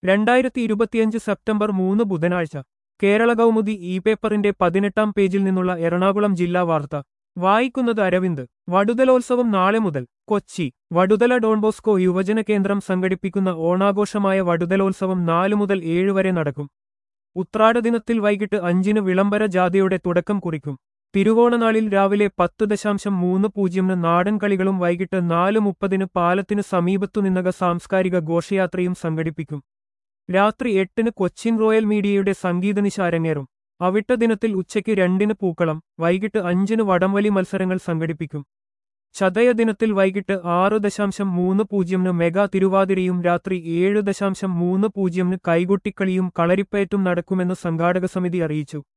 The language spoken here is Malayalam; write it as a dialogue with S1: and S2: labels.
S1: രണ്ടായിരത്തി ഇരുപത്തിയഞ്ച് സെപ്റ്റംബർ മൂന്ന് ബുധനാഴ്ച കേരള കൗമുദി ഇ പേപ്പറിന്റെ പതിനെട്ടാം പേജിൽ നിന്നുള്ള എറണാകുളം ജില്ലാ വാർത്ത വായിക്കുന്നത് അരവിന്ദ് വടുതലോത്സവം നാളെ മുതൽ കൊച്ചി വടുതല ഡോൺബോസ്കോ യുവജന കേന്ദ്രം സംഘടിപ്പിക്കുന്ന ഓണാഘോഷമായ വടുതലോത്സവം നാലു മുതൽ ഏഴ് വരെ നടക്കും ഉത്രാട ദിനത്തിൽ വൈകിട്ട് അഞ്ചിന് വിളംബര ജാഥയുടെ തുടക്കം കുറിക്കും തിരുവോണനാളിൽ രാവിലെ പത്ത് ദശാംശം മൂന്ന് പൂജ്യമിന് നാടൻ കളികളും വൈകിട്ട് നാല് മുപ്പതിന് പാലത്തിന് സമീപത്തു നിന്നക സാംസ്കാരിക ഘോഷയാത്രയും സംഘടിപ്പിക്കും രാത്രി എട്ടിന് കൊച്ചിൻ റോയൽ മീഡിയയുടെ സംഗീതനിശ അരങ്ങേറും അവിട്ട ദിനത്തിൽ ഉച്ചയ്ക്ക് രണ്ടിന് പൂക്കളം വൈകിട്ട് അഞ്ചിന് വടംവലി മത്സരങ്ങൾ സംഘടിപ്പിക്കും ചതയ ദിനത്തിൽ വൈകിട്ട് ആറ് ദശാംശം മൂന്ന് പൂജ്യമിന് മെഗാ തിരുവാതിരയും രാത്രി ഏഴ് ദശാംശം മൂന്ന് പൂജ്യമിന് കൈകൊട്ടിക്കളിയും കളരിപ്പയറ്റും നടക്കുമെന്ന് സംഘാടക സമിതി അറിയിച്ചു